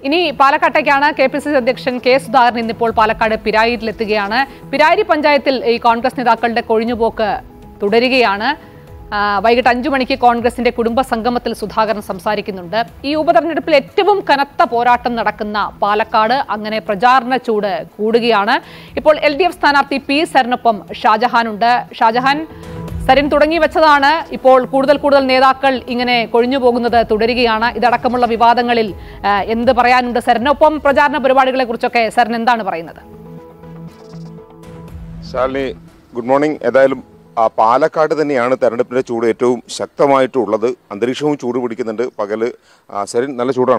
ഇനി പാലക്കാട്ടേക്കാണ് K P C C അധ്യക്ഷൻ കെ സുധാകരൻ ഇന്നിപ്പോൾ പാലക്കാട് പിരായിരിലെത്തുകയാണ് പിരാരി പഞ്ചായത്തിൽ ഈ കോൺഗ്രസ് നേതാക്കളുടെ കൊഴിഞ്ഞുപോക്ക് തുടരുകയാണ് ആ, വൈകിട്ട് അഞ്ചു മണിക്ക് കോൺഗ്രസിന്റെ കുടുംബ സംഗമത്തിൽ സുധാകരൻ സംസാരിക്കുന്നുണ്ട് ഈ ഉപതെരഞ്ഞെടുപ്പിൽ ഏറ്റവും കനത്ത പോരാട്ടം നടക്കുന്ന പാലക്കാട് അങ്ങനെ പ്രചാരണ ചൂട് കൂടുകയാണ് ഇപ്പോൾ എൽ ഡി എഫ് സ്ഥാനാർത്ഥി പി സരിനൊപ്പം ഷാജഹാനുണ്ട് ഷാജഹാൻ സരിൻ തുടങ്ങി വെച്ചതാണ് ഇപ്പോൾ കൂടുതൽ കൂടുതൽ നേതാക്കൾ ഇങ്ങനെ കൊഴിഞ്ഞു പോകുന്നത് തുടരുകയാണ് ഇതടക്കമുള്ള വിവാദങ്ങളിൽ ആ, എന്ത് പറയാനുണ്ട് സരിനൊപ്പം പ്രചാരണ പരിപാടികളെ കുറിച്ചൊക്കെ സരൻ എന്താണ് പറയുന്നത് ശാലിനി ഗുഡ് മോർണിംഗ് ഏതായാലും ആ പാലക്കാട് തന്നെയാണ് തെരഞ്ഞെടുപ്പിന്റെ ചൂട് ഏറ്റവും ശക്തമായിട്ടുള്ളത് അന്തരീക്ഷവും ചൂട് പിടിക്കുന്നുണ്ട് പകല് ആ, സരിൻ നല്ല ചൂടാണ്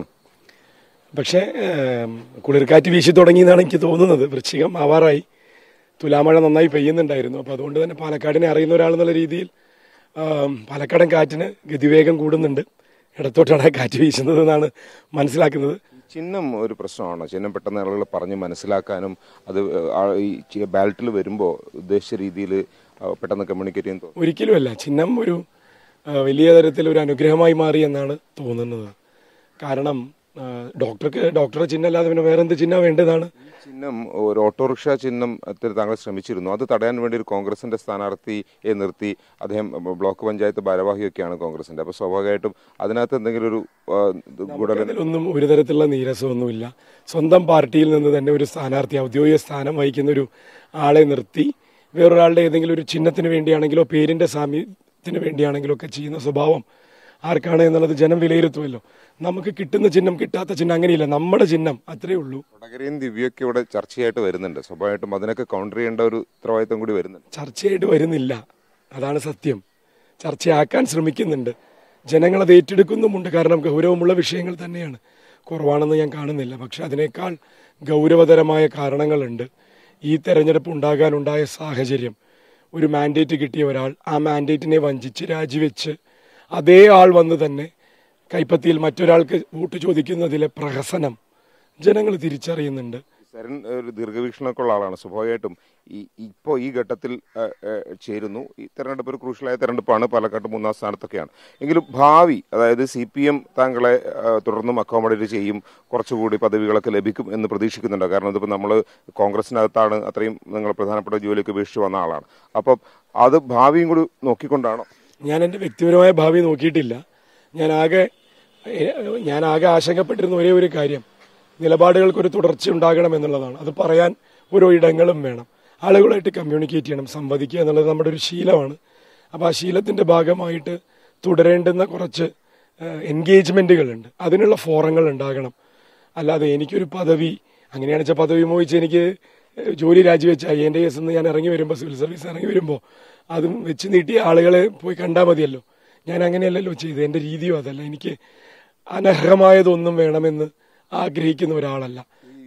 പക്ഷേ ഏം, കുളിർക്കാറ്റ് വീശി തുടങ്ങി എന്നാണ് എനിക്ക് തോന്നുന്നത് വൃശ്ചികം ആവാറായി തുലാമഴ നന്നായി പെയ്യുന്നുണ്ടായിരുന്നു അപ്പോൾ അതുകൊണ്ട് തന്നെ പാലക്കാടിനെ അറിയുന്ന ഒരാളെന്നുള്ള രീതിയിൽ ആം, പാലക്കാടൻ കാറ്റിന് ഗതിവേഗം കൂടുന്നുണ്ട് ഇടത്തോട്ടാണ് ആ കാറ്റ് വീശുന്നത് എന്നാണ് മനസ്സിലാക്കുന്നത് ചിഹ്നം ഒരു പ്രശ്നമാണ് ചിഹ്നം പെട്ടെന്ന് ആളുകൾ പറഞ്ഞ് മനസ്സിലാക്കാനും അത് ആ, ഈ ബാലറ്റിൽ വരുമ്പോൾ ഉദ്ദേശിച്ച രീതിയിൽ പെട്ടെന്ന് കമ്മ്യൂണിക്കേറ്റ് ചെയ്യാൻ തോന്നും ഒരിക്കലുമല്ല ചിഹ്നം ഒരു ആ, വലിയ തരത്തിൽ ഒരു അനുഗ്രഹമായി മാറി എന്നാണ് തോന്നുന്നത് കാരണം ആ, ഡോക്ടർക്ക് ഡോക്ടറുടെ ചിഹ്നം അല്ലാതെ പിന്നെ വേറെന്ത് ചിഹ്നം വേണ്ടതാണ് ചിഹ്നം ഒരു ഓട്ടോറിക്ഷ ചിഹ്നം ത്തിൽ താങ്കൾ ശ്രമിച്ചിരുന്നു അത് തടയാൻ വേണ്ടി ഒരു കോൺഗ്രസിന്റെ സ്ഥാനാർത്ഥിയെ നിർത്തി അദ്ദേഹം ബ്ലോക്ക് പഞ്ചായത്ത് ഭാരവാഹിയൊക്കെയാണ് കോൺഗ്രസിന്റെ അപ്പോൾ സ്വാഭാവികമായിട്ടും അതിനകത്ത് എന്തെങ്കിലും ഒരു ആ, ഇത് ഗുഡല അതിലൊന്നും ഒരു തരത്തിലുള്ള നീരസമൊന്നുമില്ല സ്വന്തം പാർട്ടിയിൽ നിന്ന് തന്നെ ഒരു സ്ഥാനാർത്ഥി ഔദ്യോഗിക സ്ഥാനം വഹിക്കുന്ന ഒരു ആളെ നിർത്തി വേറൊരാളുടെ ഏതെങ്കിലും ഒരു ചിഹ്നത്തിന് വേണ്ടിയാണെങ്കിലോ പേരിന്റെ സാമീപ്യത്തിന് വേണ്ടിയാണെങ്കിലോ ഒക്കെ ചെയ്യുന്ന സ്വഭാവം ആർക്കാണ് എന്നുള്ളത് ജനം വിലയിരുത്തുമല്ലോ നമുക്ക് കിട്ടുന്ന ചിഹ്നം കിട്ടാത്ത ചിഹ്നം അങ്ങനെയില്ല നമ്മുടെ ചിഹ്നം അത്രേ ഉള്ളൂ കൊടകരയും ദിവ്യൊക്കെ ഇവിടെ ചർച്ചയായിട്ട് വരുന്നുണ്ട് സ്വാഭാവികമായിട്ടും അതിനൊക്കെ കൗണ്ടർ ചെയ്യേണ്ട ഒരു ഉത്തരവാദിത്വം കൂടി വരുന്നുണ്ട് ചർച്ചയായിട്ട് വരുന്നില്ല അതാണ് സത്യം ചർച്ചയാക്കാൻ ശ്രമിക്കുന്നുണ്ട് ജനങ്ങളത് ഏറ്റെടുക്കുന്നുമുണ്ട് കാരണം ഗൗരവമുള്ള വിഷയങ്ങൾ തന്നെയാണ് കുറവാണെന്ന് ഞാൻ കാണുന്നില്ല പക്ഷെ അതിനേക്കാൾ ഗൗരവതരമായ കാരണങ്ങളുണ്ട് ഈ തെരഞ്ഞെടുപ്പ് ഉണ്ടാകാനുണ്ടായ സാഹചര്യം ഒരു മാൻഡേറ്റ് കിട്ടിയ ഒരാൾ ആ മാൻഡേറ്റിനെ വഞ്ചിച്ച് രാജിവെച്ച് അതേ ആൾ വന്ന് തന്നെ കൈപ്പത്തിയിൽ മറ്റൊരാൾക്ക് വോട്ട് ചോദിക്കുന്നതിലെ പ്രഹസനം ജനങ്ങൾ തിരിച്ചറിയുന്നുണ്ട് സരൺ ഒരു ദീർഘവീക്ഷണമൊക്കെ ഉള്ള ആളാണ് സ്വാഭാവികമായിട്ടും ഈ ഇപ്പോൾ ഈ ഘട്ടത്തിൽ ആ, ആ, ചേരുന്നു ഈ തെരഞ്ഞെടുപ്പ് ഒരു ക്രൂഷ്യലായ തെരഞ്ഞെടുപ്പാണ് പാലക്കാട്ട് മൂന്നാം സ്ഥാനത്തൊക്കെയാണ് എങ്കിലും ഭാവി അതായത് സി പി എം താങ്കളെ ആ, തുടർന്നും അക്കോമഡേറ്റ് ചെയ്യും കുറച്ചുകൂടി പദവികളൊക്കെ ലഭിക്കും എന്ന് പ്രതീക്ഷിക്കുന്നുണ്ട് കാരണം ഇതിപ്പോൾ നമ്മൾ കോൺഗ്രസിനകത്താണ് അത്രയും നിങ്ങൾ പ്രധാനപ്പെട്ട ജോലിയൊക്കെ ഉപേക്ഷിച്ച് വന്ന ആളാണ് അപ്പം അത് ഭാവിയും കൂടി നോക്കിക്കൊണ്ടാണോ ഞാൻ എൻ്റെ വ്യക്തിപരമായ ഭാവി നോക്കിയിട്ടില്ല ഞാൻ ആകെ എ- ഞാൻ ആകെ ആശങ്കപ്പെട്ടിരുന്ന ഒരേ ഒരു കാര്യം നിലപാടുകൾക്കൊരു തുടർച്ച ഉണ്ടാകണം എന്നുള്ളതാണ് അത് പറയാൻ ഓരോ ഇടങ്ങളും വേണം ആളുകളായിട്ട് കമ്മ്യൂണിക്കേറ്റ് ചെയ്യണം സംവദിക്കുക എന്നുള്ളത് നമ്മുടെ ഒരു ശീലമാണ് അപ്പോൾ ആ ശീലത്തിൻ്റെ ഭാഗമായിട്ട് തുടരേണ്ടുന്ന കുറച്ച് എൻഗേജ്മെൻറ്റുകളുണ്ട് അതിനുള്ള ഫോറങ്ങൾ ഉണ്ടാകണം അല്ലാതെ എനിക്കൊരു പദവി അങ്ങനെയാണ് വെച്ചാൽ പദവി മോഹിച്ച് എനിക്ക് ഏഹ്, ജോലി രാജിവെച്ച ഐ എൻ ഡി എസ് എന്ന് ഞാൻ ഇറങ്ങി വരുമ്പോൾ സിവിൽ സർവീസ് ഇറങ്ങി വരുമ്പോൾ അതും വെച്ച് നീട്ടിയ ആളുകളെ പോയി കണ്ടാൽ മതിയല്ലോ ഞാൻ അങ്ങനെയല്ലല്ലോ ചെയ്തത് എൻ്റെ രീതിയും അതല്ല എനിക്ക് അനർഹമായതൊന്നും വേണമെന്ന് ആഗ്രഹിക്കുന്ന ഒരാളല്ല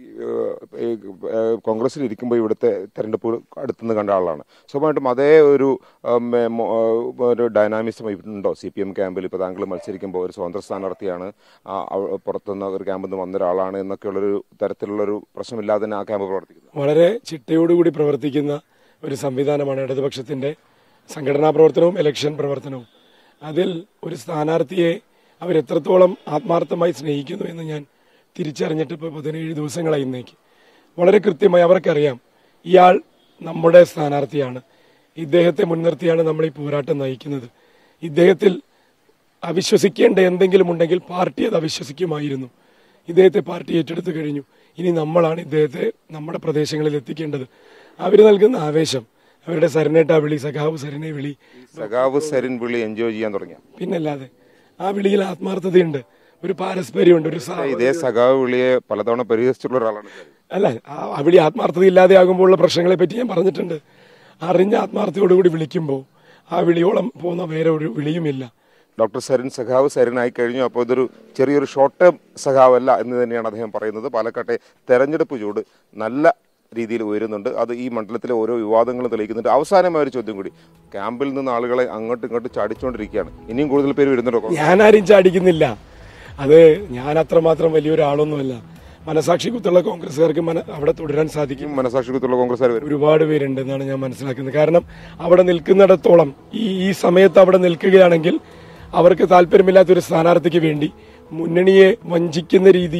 ഈ, ഏഹ്, കോൺഗ്രസിൽ ഇരിക്കുമ്പോൾ ഇവിടുത്തെ തെരഞ്ഞെടുപ്പ് അടുത്തുനിന്ന് കണ്ട ആളാണ് സ്വാഭാവികമായിട്ടും അതേ ഒരു ഉം, ഏ, മോ- ഏഹ്, ഒരു ഡൈനാമിസം ഉണ്ടോ സി പി എം ക്യാമ്പിൽ ഇപ്പോൾ താങ്കൾ മത്സരിക്കുമ്പോൾ ഒരു സ്വതന്ത്ര സ്ഥാനാർത്ഥിയാണ് ആ, അവ- പുറത്തുനിന്ന് ഒരു ക്യാമ്പിൽ നിന്ന് വന്ന ഒരാളാണ് എന്നൊക്കെയുള്ളൊരു തരത്തിലുള്ളൊരു പ്രശ്നമില്ലാതെ തന്നെ ആ ക്യാമ്പ് പ്രവർത്തിക്കുന്നു വളരെ ചിട്ടയോടുകൂടി പ്രവർത്തിക്കുന്ന ഒരു സംവിധാനമാണ് ഇടതുപക്ഷത്തിന്റെ സംഘടനാ പ്രവർത്തനവും ഇലക്ഷൻ പ്രവർത്തനവും അതിൽ ഒരു സ്ഥാനാർത്ഥിയെ അവരെത്രത്തോളം ആത്മാർത്ഥമായി സ്നേഹിക്കുന്നു എന്ന് ഞാൻ തിരിച്ചറിഞ്ഞിട്ട് ഇപ്പോൾ പതിനേഴ് ദിവസങ്ങളായി ഇന്നേക്ക് വളരെ കൃത്യമായി അവർക്കറിയാം ഇയാൾ നമ്മുടെ സ്ഥാനാർത്ഥിയാണ് ഇദ്ദേഹത്തെ മുൻനിർത്തിയാണ് നമ്മൾ ഈ പോരാട്ടം നയിക്കുന്നത് ഇദ്ദേഹത്തിൽ അവിശ്വസിക്കേണ്ട എന്തെങ്കിലും ഉണ്ടെങ്കിൽ പാർട്ടി അത് അവിശ്വസിക്കുമായിരുന്നു ഇദ്ദേഹത്തെ പാർട്ടി ഏറ്റെടുത്തു കഴിഞ്ഞു ഇനി നമ്മളാണ് ഇദ്ദേഹത്തെ നമ്മുടെ പ്രദേശങ്ങളിൽ എത്തിക്കേണ്ടത് അവർ നൽകുന്ന ആവേശം അവരുടെ സരനേട്ട വിളി സഖാവ് സരനെ വിളി സഖാവ് സരിൻ വിളി എൻജോയ് ചെയ്യാൻ തുടങ്ങിയ പിന്നല്ലാതെ ആ വിളിയിൽ ആത്മാർത്ഥതയുണ്ട് ഒരു പാരസ്പര്യമുണ്ട് ഒരു സാ- ഇതേ സഖാവ് വിളിയെ പലതവണ പരിഹസിച്ചിട്ടുള്ള ഒരാളാണ് സരിൻ. അല്ല ആ- ആ വിളി ആത്മാർത്ഥത ഇല്ലാതെ ആകുമ്പോഴുള്ള പ്രശ്നങ്ങളെ പറ്റി ഞാൻ പറഞ്ഞിട്ടുണ്ട് അറിഞ്ഞ ആത്മാർത്ഥതയോടുകൂടി വിളിക്കുമ്പോൾ ആ വിളിയോളം പോകുന്ന വേറെ ഒരു വിളിയുമില്ല ഡോക്ടർ സരിൻ സഖാവ് സരിനായി കഴിഞ്ഞു അപ്പോൾ ഇതൊരു ചെറിയൊരു ഷോർട്ട് ടേം സഖാവല്ല എന്ന് തന്നെയാണ് അദ്ദേഹം പറയുന്നത് പാലക്കാട്ടെ തെരഞ്ഞെടുപ്പ് ചൂട് നല്ല രീതിയിൽ ഉയരുന്നുണ്ട് അത് ഈ മണ്ഡലത്തിലെ ഓരോ വിവാദങ്ങളും തെളിയിക്കുന്നുണ്ട് അവസാനമായ ഒരു ചോദ്യം കൂടി ക്യാമ്പിൽ നിന്ന് ആളുകളെ അങ്ങോട്ടും ഇങ്ങോട്ടും ചാടിച്ചുകൊണ്ടിരിക്കുകയാണ് ഇനിയും കൂടുതൽ പേര് വരുന്നുണ്ടോ ഞാനാരും ചാടിക്കുന്നില്ല അത് ഞാൻ അത്രമാത്രം വലിയൊരാളൊന്നുമല്ല മനസാക്ഷി കുത്തുള്ള കോൺഗ്രസ്സുകാർക്ക് മന അവിടെ തുടരാൻ സാധിക്കും ഇനിയും മനസാക്ഷിക്കുള്ള കോൺഗ്രസ്സുകാർ വരും ഒരുപാട് പേരുണ്ട് എന്നാണ് ഞാൻ മനസ്സിലാക്കുന്നത് കാരണം അവിടെ നിൽക്കുന്നിടത്തോളം ഈ ഈ സമയത്ത് അവിടെ നിൽക്കുകയാണെങ്കിൽ അവർക്ക് താല്പര്യമില്ലാത്ത ഒരു സ്ഥാനാർത്ഥിക്ക് വേണ്ടി മുന്നണിയെ വഞ്ചിക്കുന്ന രീതിയിൽ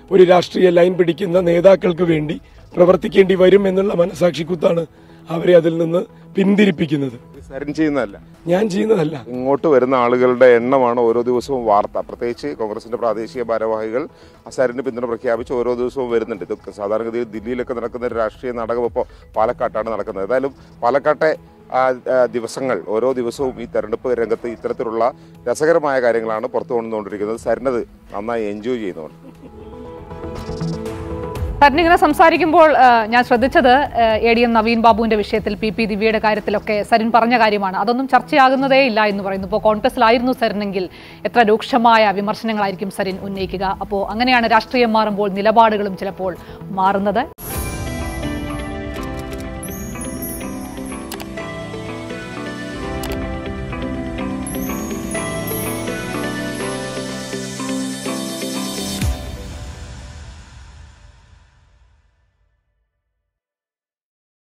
ഒരു രാഷ്ട്രീയ ലൈൻ പിടിക്കുന്ന നേതാക്കൾക്ക് വേണ്ടി പ്രവർത്തിക്കേണ്ടി വരും എന്നുള്ള മനസാക്ഷിക്കുത്താണ് അവരെ അതിൽ നിന്ന് പിന്തിരിപ്പിക്കുന്നത് ഇത് സരിൻ ചെയ്യുന്നതല്ല ഞാൻ ചെയ്യുന്നതല്ല ഇങ്ങോട്ട് വരുന്ന ആളുകളുടെ എണ്ണമാണ് ഓരോ ദിവസവും വാർത്ത പ്രത്യേകിച്ച് കോൺഗ്രസിന്റെ പ്രാദേശിക ഭാരവാഹികൾ അസാരിന് പിന്തുണ പ്രഖ്യാപിച്ച് ഓരോ ദിവസവും വരുന്നുണ്ട് ഇത് സാധാരണഗതിയിൽ ദില്ലിയിലൊക്കെ നടക്കുന്ന ഒരു രാഷ്ട്രീയ നാടകം ഇപ്പോൾ പാലക്കാട്ടാണ് നടക്കുന്നത് ഏതായാലും പാലക്കാട്ടെ ആ, ആ, ദിവസങ്ങൾ ഓരോ ദിവസവും ഈ തെരഞ്ഞെടുപ്പ് രംഗത്ത് ഇത്തരത്തിലുള്ള രസകരമായ കാര്യങ്ങളാണ് പുറത്തു കൊണ്ടുകൊണ്ടിരിക്കുന്നത് സരിനത് നന്നായി എൻജോയ് ചെയ്യുന്നുണ്ട് സരിൻ ഇങ്ങനെ സംസാരിക്കുമ്പോൾ ആ, ഞാൻ ശ്രദ്ധിച്ചത് എ ഡി എം നവീൻ ബാബുവിന്റെ വിഷയത്തിൽ പി പി ദിവ്യയുടെ കാര്യത്തിലൊക്കെ സരിൻ പറഞ്ഞ കാര്യമാണ് അതൊന്നും ചർച്ചയാകുന്നതേ ഇല്ല എന്ന് പറയുന്നു ഇപ്പോൾ കോൺഗ്രസിലായിരുന്നു സരിനെങ്കിൽ എത്ര രൂക്ഷമായ വിമർശനങ്ങളായിരിക്കും സരിൻ ഉന്നയിക്കുക അപ്പോൾ അങ്ങനെയാണ് രാഷ്ട്രീയം മാറുമ്പോൾ നിലപാടുകളും ചിലപ്പോൾ മാറുന്നത്